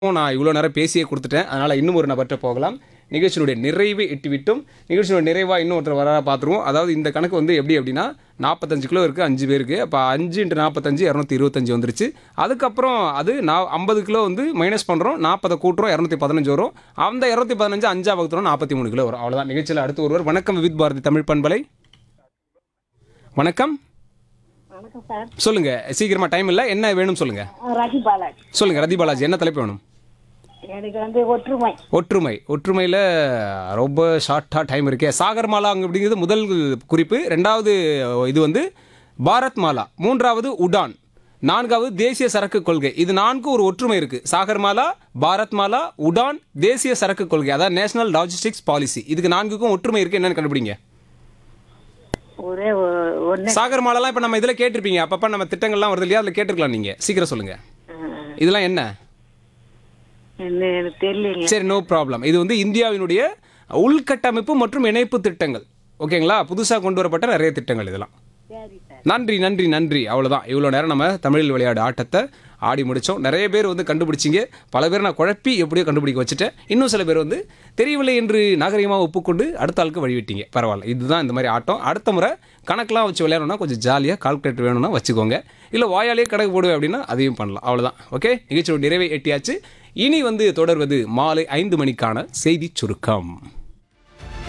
நான் இவ்வளோ நேரம் பேசியே கொடுத்துட்டேன் அதனால் இன்னும் ஒரு நபர்கிட்ட போகலாம் நிகழ்ச்சியினுடைய நிறைவை எட்டிவிட்டும் நிகழ்ச்சியினுடைய நிறைவாக இன்னும் ஒருத்தர் வர பார்த்துருவோம் அதாவது இந்த கணக்கு வந்து எப்படி அப்படின்னா நாற்பத்தஞ்சு கிலோ இருக்குது அஞ்சு பேருக்கு அப்போ அஞ்சு இன்ட்டு நாற்பத்தஞ்சு இரநூத்தி இருபத்தஞ்சு வந்துருச்சு அதுக்கப்புறம் அது நான் ஐம்பது கிலோ வந்து மைனஸ் பண்ணுறோம் நாற்பதை கூட்டுறோம் இரநூத்தி பதினஞ்சு வரும் அந்த இரநூத்தி பதினஞ்சு அஞ்சா வகுத்துறோம் நாற்பத்தி மூணு கிலோ வரும் அவ்வளோதான் நிகழ்ச்சியில் அடுத்து ஒருவர் வணக்கம் வித் பாரதி தமிழ் பண்பலை வணக்கம் வணக்கம் சார் சொல்லுங்க சீக்கிரமா டைம் இல்லை என்ன வேணும் சொல்லுங்க ரஜி பாலாஜி சொல்லுங்க ரதி பாலாஜி என்ன தலைப்பு வேணும் எனக்கு வந்து ஒற்றுமை ஒற்றுமை ஒற்றுமையில் ரொம்ப ஷார்ட்டாக டைம் இருக்கே சாகர் மாலா அங்கே அப்படிங்கிறது முதல் குறிப்பு ரெண்டாவது இது வந்து பாரத் மாலா மூன்றாவது உடான் நான்காவது தேசிய சரக்கு கொள்கை இது நான்கு ஒரு ஒற்றுமை இருக்கு சாகர் மாலா பாரத் மாலா உடான் தேசிய சரக்கு கொள்கை அதாவது நேஷனல் லாஜிஸ்டிக்ஸ் பாலிசி இதுக்கு நான்குக்கும் ஒற்றுமை இருக்கு என்னன்னு கண்டுபிடிங்க ஒரே ஒ- ஒண்ணு சாகர் மாலாலாம் இப்போ நம்ம இதில் கேட்டிருப்பீங்க அப்பப்போ நம்ம திட்டங்கள்லாம் வருது இல்லையா அதில் கேட்டிருக்கலாம் நீங்கள் சீக்கிரம் சொல்லுங்க ம், இதெல்லாம் என்ன என்ன எனக்கு தெரியலங்க சரி நோ ப்ராப்ளம் இது வந்து இந்தியாவினுடைய உள்கட்டமைப்பு மற்றும் இணைப்பு திட்டங்கள் ஓகேங்களா புதுசாக கொண்டு வரப்பட்ட நிறைய திட்டங்கள் இதெல்லாம் சரி சார் நன்றி நன்றி நன்றி அவ்வளோதான் இவ்வளோ நேரம் நம்ம தமிழில் விளையாடு ஆட்டத்தை ஆடி முடித்தோம் நிறைய பேர் வந்து கண்டுபிடிச்சிங்க பல பேர் நான் குழப்பி எப்படியோ கண்டுபிடிக்க வச்சுட்டேன் இன்னும் சில பேர் வந்து தெரியவில்லை என்று நாகரிகமாக ஒப்புக்கொண்டு அடுத்த ஆளுக்கு வழிவிட்டீங்க பரவாயில்ல இதுதான் இந்த மாதிரி ஆட்டம் அடுத்த முறை கணக்கெலாம் வச்சு விளையாடணும்னா கொஞ்சம் ஜாலியாக கால்குலேட்டர் வேணும்னா வச்சுக்கோங்க இல்லை வாயாலேயே கணக்கு போடுவேன் அப்படின்னா அதையும் பண்ணலாம் அவ்வளோதான் ஓகே நிகழ்ச்சியோட நிறைவை எட்டியாச்சு இனி வந்து தொடர்வது மாலை ஐந்து மணிக்கான செய்தி சுருக்கம்